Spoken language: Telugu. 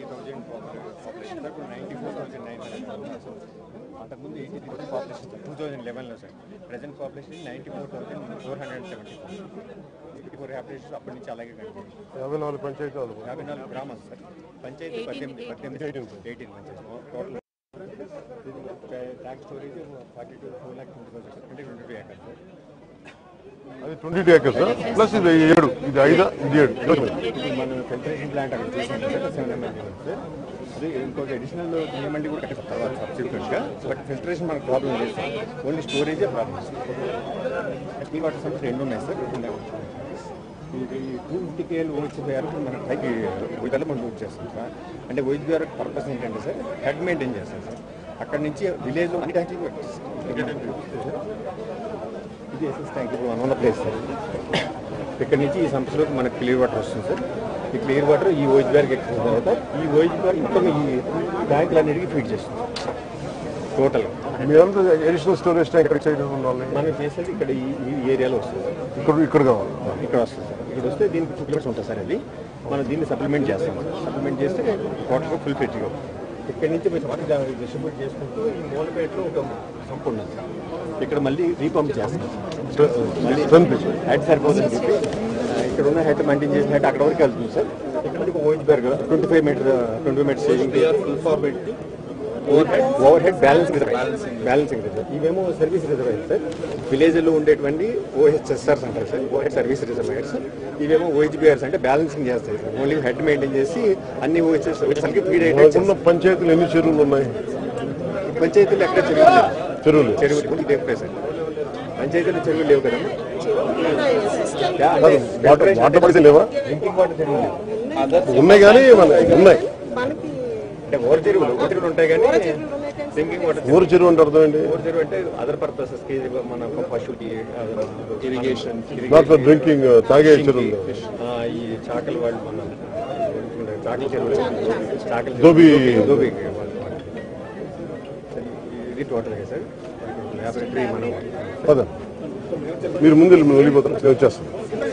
థౌజండ్ పాపులేషన్ సార్ ఇప్పుడు ninety four thousand nine hundred sir అంతకుముందు eighty three population sir two thousand లెవెన్లో sir present population ninety four thousand four hundred seventy four eighty four habitations అప్పటి నుంచి అలాగే కంటిన్యూ యాభై నాలుగు పంచాయతీలు యాభై నాలుగు గ్రామాలు సార్ పంచాయతీ పద్దెనిమిది పద్దెనిమిది eighteen panchayat total tax storage forty two two lakh twenty thousand అంటే ట్వంటీ టూ ఏకర్స్ సార్ అది ట్వంటీ టూ ఏకర్స్ ప్లస్ ఇది ఏడు ఇది ఐదా ఇది ఏడు ఇప్పుడు మనం ఫిల్టరేషన్ ప్లాంట్ అక్కడ చూసాం సార్ సెవెన్ ఎంఎల్డీ సార్ అది ఇంకొక అడిషనల్ ఎంఎల్డీ కూడా కట్టారు తర్వాత సబ్సిక్వెంట్గా బట్ ఫిల్టరేషన్ మనకు ప్రాబ్లం లేదు సార్ ఓన్లీ స్టోరేజే ప్రాబ్లం ఈ వాటర్ సోర్స్ రెండు ఉన్నాయి సార్ ఇది టూ ఫిఫ్టీ కేఎల్ ఓహెచ్బిఆర్ మనం పైకి విధాలు మనం యూజ్ చేస్తాం సార్ అంటే ఓహెచ్బిఆర్ పర్పస్ ఏంటంటే సార్ హెడ్ మెయింటైన్ చేస్తాం సార్ అక్కడ నుంచి విలేజ్లో అన్ని ట్యాంకులు ఇది ఎస్ఎస్ ట్యాంక్ ఇప్పుడు వన్ ఉన్న ప్లేస్ సార్ ఇక్కడ నుంచి ఈ సంస్థలోకి మనకి క్లియర్ వాటర్ వస్తుంది సార్ ఈ క్లియర్ వాటర్ ఈ ఓయిజ్ బ్యాగ్ ఎక్కిన తర్వాత ఈ ఓయిజ్ బ్యాగ్ మొత్తం ఈ ట్యాంకులు అన్నిటికీ ఫీడ్ చేస్తుంది టోటల్ మీరంతా అడిషనల్ స్టోరేజ్ ట్యాంక్ ఎక్కడ సైడ్ ఉండాలి మనం చేసేది ఇక్కడ ఈ ఈ ఏరియాలో వస్తుంది సార్ ఇక్కడ ఇక్కడ కావాలి ఇక్కడ వస్తుంది సార్ ఇక్కడ వస్తే దీనికి టూ కిలోమీటర్స్ ఉంటుంది సార్ అది మనం దీన్ని సప్లిమెంట్ చేస్తాం సప్లిమెంట్ చేస్తే వాటర్ ఫుల్ ఫెట్గా ఇక్కడ నుంచి మీరు వాటర్ డిస్ట్రిబ్యూట్ చేసుకుంటూ ఈ మూలపేటలో ఒక సంప్ ఉన్నది సార్ ఇక్కడ మళ్ళీ రీపంప్ చేస్తాం సార్ మళ్ళీ Strength. హెడ్ సరిపోతుందని చెప్పి ఆ, ఇక్కడ ఉన్న హెడ్ మెయింటైన్ చేసిన హెడ్ అక్కడ వరకు వెళ్తుంది సార్ ఇక్కడ నుంచి ఒక ఓయిజ్ బెర్గ్ twenty five meter twenty five meters full format over head balancing balancing reserve ఇవేమో సర్వీస్ రిజర్వాయర్ సార్ విలేజ్ లో ఉండేటువంటి ఓహెచ్ఎస్ఆర్స్ అంటారు సార్ ఓహెచ్ సర్వీస్ రిజర్వాయర్స్ ఇవేమో ఓహెచ్బిఆర్స్ అంటే బ్యాలెన్సింగ్ చేస్తాయి సార్ ఓన్లీ హెడ్ మెయింటైన్ చేసి అన్ని ఓహెచ్ఎస్ ఓహెచ్ఎస్ఆర్కి ఫీడ్ మనకున్న పంచాయతీలు ఎన్ని చెరువులు ఉన్నాయి పంచాయతీలు ఎక్కడ చెరువులు లేవు. చెరువులు చెరువులు లేవు కదా సార్ పంచాయతీలు చెరువులు లేవు కదా వాటర్ వాటర్ పడితే లేవా డ్రింకింగ్ వాటర్ చెరువులు లేవు ఉన్నాయి కానీ మన- ఉన్నాయి మనకి అంటే ఓవర్ చెరువులు ఓవర్ చెరువులు ఉంటాయి కానీ డ్రింకింగ్ వాటర్ ఊరు చెరువు అంటే అర్థం ఏంటి ఓవర్ చెరువు అంటే అదర్ పర్పసెస్ కి మన పశువుకి ఇరిగేషన్ నాట్ ఫర్ డ్రింకింగ్ తాగే చెరువులు ఈ చాకల వాళ్ళు మన చాకల చెరువులు చాకల దోబి దోబి వాళ్ళు ఇది టోటల్ సార్ ల్యాబొరేటరీ మనం పద మీరు ముందు వెళ్ళి మేము వెళ్ళిపోతాం నేను వచ్చేస్తాం